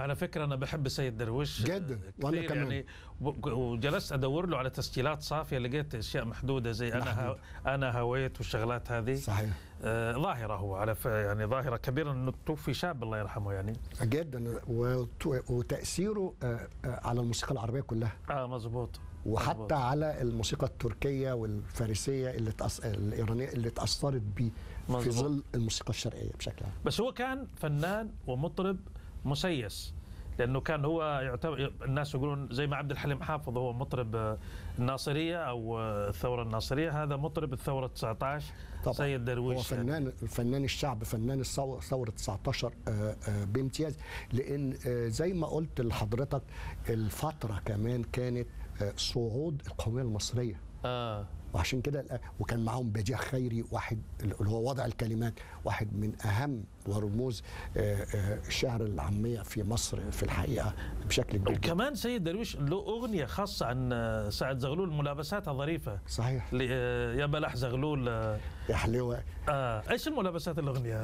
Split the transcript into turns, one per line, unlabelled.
على فكره انا بحب سيد درويش
جداً،
كتير
وأنا كمان.
يعني و- وجلست ادور له على تسجيلات صافيه لقيت اشياء محدوده زي انا ه... انا هويت والشغلات هذه
صحيح
آه ظاهره هو على ف... يعني ظاهره كبيره انه توفي شاب الله يرحمه يعني
جدا وت- وتاثيره آه، آه، على الموسيقى العربيه كلها
اه مزبوط
وحتى
مزبوط.
على الموسيقى التركيه والفارسيه اللي تأس... الايرانيه اللي تاثرت بيه في
مظبوط.
ظل الموسيقى الشرقيه بشكل عام
بس هو كان فنان ومطرب مسيس لانه كان هو يعتبر الناس يقولون زي ما عبد الحليم حافظ هو مطرب آه، الناصريه او آه، الثوره الناصريه هذا مطرب الثوره 19
طبعا
سيد درويش
هو فنان فنان الشعب فنان الثو- ثوره 19 آه، آه، بامتياز لان آه، زي ما قلت لحضرتك الفتره كمان كانت آه، صعود القوميه المصريه
اه
وعشان كده الآ- وكان معاهم بديع خيري واحد اللي هو وضع الكلمات واحد من اهم ورموز آه، آه، الشعر العاميه في مصر في الحقيقه بشكل كبير جداً.
كمان سيد درويش له اغنيه خاصه عن آه، سعد زغلول ملابساتها ظريفه
صحيح
ل- آه، يا بلح زغلول آه
يا حلوه
آه، ايش الملابسات الاغنيه